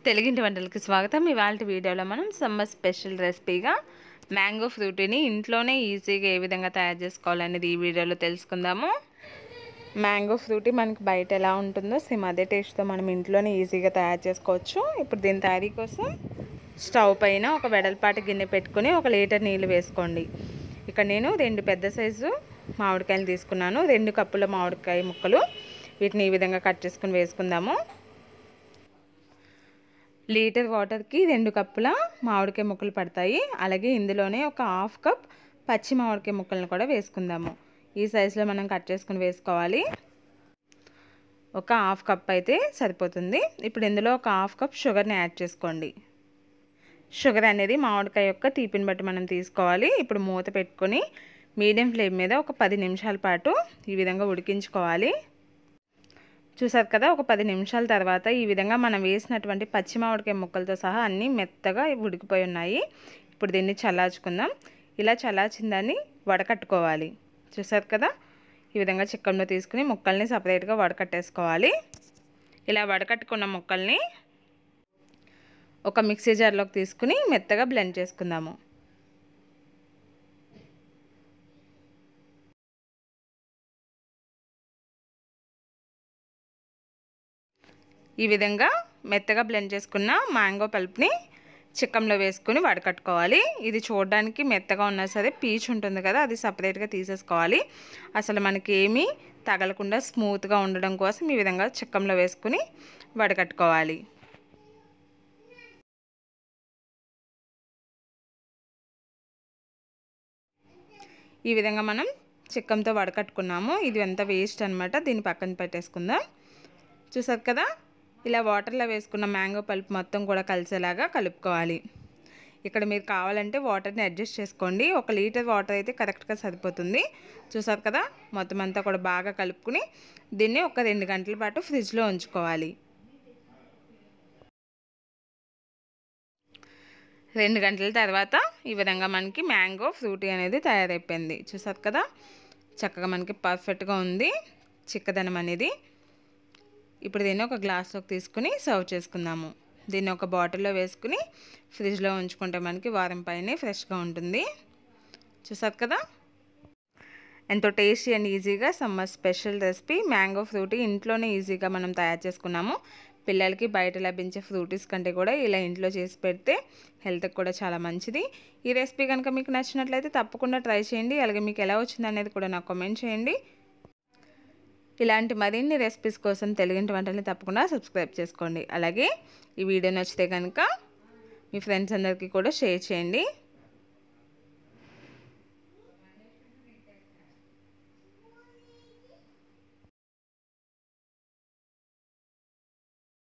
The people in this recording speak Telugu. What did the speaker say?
తెలుగింటి వంటలకి స్వాగతం ఇవాళ వీడియోలో మనం సమ్మర్ స్పెషల్ రెసిపీగా మ్యాంగో ఫ్రూటీని ఇంట్లోనే ఈజీగా ఏ విధంగా తయారు చేసుకోవాలనేది ఈ వీడియోలో తెలుసుకుందాము మ్యాంగో ఫ్రూటీ మనకి బయట ఎలా ఉంటుందో సేమ్ అదే టేస్ట్తో మనం ఇంట్లోనే ఈజీగా తయారు చేసుకోవచ్చు ఇప్పుడు దీని తయారీ కోసం స్టవ్ పైన ఒక వెడల్పాటి గిన్నె పెట్టుకొని ఒక లీటర్ నీళ్ళు వేసుకోండి ఇక్కడ నేను రెండు పెద్ద సైజు మామిడికాయలు తీసుకున్నాను రెండు కప్పుల మామిడికాయ ముక్కలు వీటిని ఈ విధంగా కట్ చేసుకుని వేసుకుందాము లీటర్ వాటర్కి రెండు కప్పుల మామిడికాయ ముక్కలు పడతాయి అలాగే ఇందులోనే ఒక హాఫ్ కప్ పచ్చి మామిడికాయ ముక్కలను కూడా వేసుకుందాము ఈ సైజులో మనం కట్ చేసుకుని వేసుకోవాలి ఒక హాఫ్ కప్ అయితే సరిపోతుంది ఇప్పుడు ఇందులో ఒక హాఫ్ కప్ షుగర్ని యాడ్ చేసుకోండి షుగర్ అనేది మామిడికాయ యొక్క తీపిని బట్టి మనం తీసుకోవాలి ఇప్పుడు మూత పెట్టుకొని మీడియం ఫ్లేమ్ మీద ఒక పది నిమిషాల పాటు ఈ విధంగా ఉడికించుకోవాలి చూసారు కదా ఒక పది నిమిషాల తర్వాత ఈ విధంగా మనం వేసినటువంటి పచ్చి మామిడికాయ ముక్కలతో సహా అన్నీ మెత్తగా ఉడికిపోయి ఉన్నాయి ఇప్పుడు దీన్ని చల్లార్చుకుందాం ఇలా చల్లార్చిన దాన్ని వడకట్టుకోవాలి చూసారు కదా ఈ విధంగా చిక్కంలో తీసుకుని ముక్కల్ని సపరేట్గా వడకట్టేసుకోవాలి ఇలా వడకట్టుకున్న ముక్కల్ని ఒక మిక్సీ జార్లోకి తీసుకుని మెత్తగా బ్లెండ్ చేసుకుందాము ఈ విధంగా మెత్తగా బ్లెండ్ చేసుకున్న మ్యాంగో పల్ప్ని చిక్కంలో వేసుకుని వడకట్టుకోవాలి ఇది చూడడానికి మెత్తగా ఉన్నా సరే పీచ్ ఉంటుంది కదా అది సపరేట్గా తీసేసుకోవాలి అసలు మనకి ఏమీ తగలకుండా స్మూత్గా ఉండడం కోసం ఈ విధంగా చిక్కంలో వేసుకుని వడకట్టుకోవాలి ఈ విధంగా మనం చిక్కంతో వడకట్టుకున్నాము ఇది ఎంత వేస్ట్ అనమాట దీన్ని పక్కన పెట్టేసుకుందాం చూసారు కదా ఇలా వాటర్లో వేసుకున్న మ్యాంగో పల్ప్ మొత్తం కూడా కలిసేలాగా కలుపుకోవాలి ఇక్కడ మీరు కావాలంటే వాటర్ని అడ్జస్ట్ చేసుకోండి ఒక లీటర్ వాటర్ అయితే కరెక్ట్గా సరిపోతుంది చూసారు కదా మొత్తం అంతా కూడా బాగా కలుపుకుని దీన్ని ఒక రెండు గంటల పాటు ఫ్రిడ్జ్లో ఉంచుకోవాలి రెండు గంటల తర్వాత ఈ విధంగా మనకి మ్యాంగో ఫ్రూటీ అనేది తయారైపోయింది చూసారు కదా చక్కగా మనకి పర్ఫెక్ట్గా ఉంది చిక్కదనం అనేది ఇప్పుడు దీన్ని ఒక గ్లాస్లోకి తీసుకుని సర్వ్ చేసుకుందాము దీన్ని ఒక బాటిల్లో వేసుకుని ఫ్రిడ్జ్లో ఉంచుకుంటే మనకి వారం పైనే ఫ్రెష్గా ఉంటుంది చూసారు కదా ఎంతో టేస్టీ అండ్ ఈజీగా summer special recipe mango Frooti ఇంట్లోనే ఈజీగా మనం తయారు చేసుకున్నాము పిల్లలకి బయట లభించే ఫ్రూటీస్ కంటే కూడా ఇలా ఇంట్లో చేసి పెడితే హెల్త్కి కూడా చాలా మంచిది ఈ రెసిపీ కనుక మీకు నచ్చినట్లయితే తప్పకుండా ట్రై చేయండి అలాగే మీకు ఎలా వచ్చింది అనేది కూడా నాకు కామెంట్ చేయండి ఇలాంటి మరిన్ని రెసిపీస్ కోసం తెలుగింటి వంటల్ని తప్పకుండా సబ్స్క్రైబ్ చేసుకోండి అలాగే ఈ వీడియో నచ్చితే కనుక మీ ఫ్రెండ్స్ అందరికీ కూడా షేర్ చేయండి